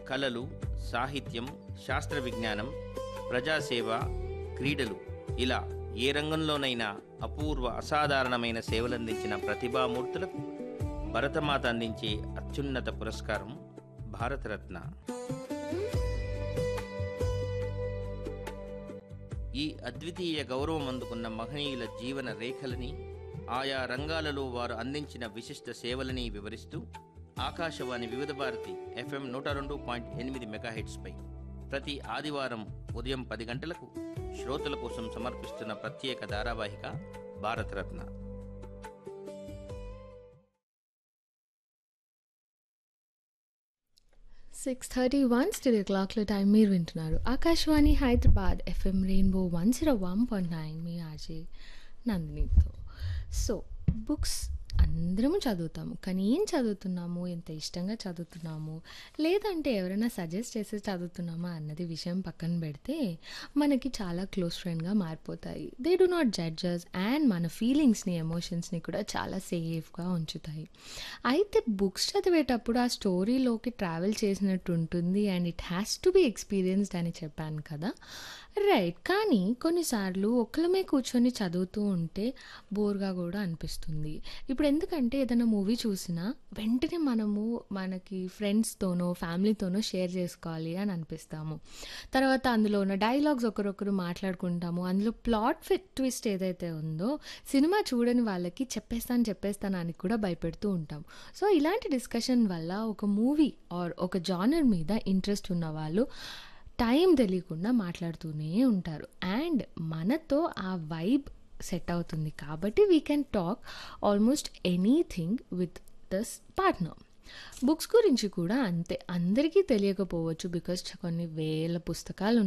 కళలు సాహిత్యం శాస్త్ర విజ్ఞానం ప్రజాసేవ క్రీడలు ఇలా ఏ రంగంలోనైనా అపూర్వ అసాధారణమైన సేవలందించిన ప్రతిభామూర్తులకు భరతమాత అందించే అత్యున్నత పురస్కారం భారతరత్న ఈ అద్వితీయ గౌరవం అందుకున్న మహనీయుల జీవన రేఖలని ఆయా రంగాలలో వారు అందించిన విశిష్ట సేవలని వివరిస్తూ ఆకాశవాణి వివిధ భారతి ఎఫ్ఎం నూట రెండు పాయింట్ ఎనిమిది మెగాహెట్స్పై ప్రతి ఆదివారం ఉదయం పది గంటలకు శ్రోతల కోసం సమర్పిస్తున్న ప్రత్యేక ధారావాహిక Bharat Ratna six thirty one studio క్లాక్లో టైం మీరు వింటున్నారు Akashvani Hyderabad FM rainbow one zero one point nine మీ ఆర్జే నందినితో సో బుక్స్ అందరము చదువుతాము కానీ ఏం చదువుతున్నాము ఎంత ఇష్టంగా చదువుతున్నాము లేదంటే ఎవరైనా సజెస్ట్ చేసి చదువుతున్నామా అన్నది విషయం పక్కన పెడితే మనకి చాలా క్లోజ్ ఫ్రెండ్గా మారిపోతాయి they do not judges and మన ఫీలింగ్స్ని ఎమోషన్స్ని కూడా చాలా సేఫ్గా ఉంచుతాయి అయితే బుక్స్ చదివేటప్పుడు ఆ స్టోరీలోకి ట్రావెల్ చేసినట్టు ఉంటుంది and it has to be experienced అని చెప్పాను కదా రైట్ కానీ కొన్నిసార్లు ఒక్కలమే కూర్చొని చదువుతూ ఉంటే బోర్గా కూడా అనిపిస్తుంది ఇప్పుడు ఎందుకంటే ఏదైనా మూవీ చూసినా వెంటనే మనము మనకి ఫ్రెండ్స్తోనో ఫ్యామిలీతోనో షేర్ చేసుకోవాలి అని అనిపిస్తాము తర్వాత అందులో ఉన్న డైలాగ్స్ ఒకరొకరు మాట్లాడుకుంటాము అందులో ప్లాట్ ఫిట్ ట్విస్ట్ ఏదైతే ఉందో సినిమా చూడని వాళ్ళకి చెప్పేస్తాను చెప్పేస్తాను అని కూడా భయపెడుతూ ఉంటాం సో ఇలాంటి డిస్కషన్ వల్ల ఒక మూవీ ఆర్ ఒక జానర్ మీద ఇంట్రెస్ట్ ఉన్న వాళ్ళు టైం తెలియకుండా మాట్లాడుతూనే ఉంటారు అండ్ మనతో ఆ వైబ్ సెట్ అవుతుంది కాబట్టి we can talk almost anything with this partner books గురించి కూడా అంతే అందరికీ తెలియకపోవచ్చు బికాస్ కొన్ని వేల పుస్తకాలు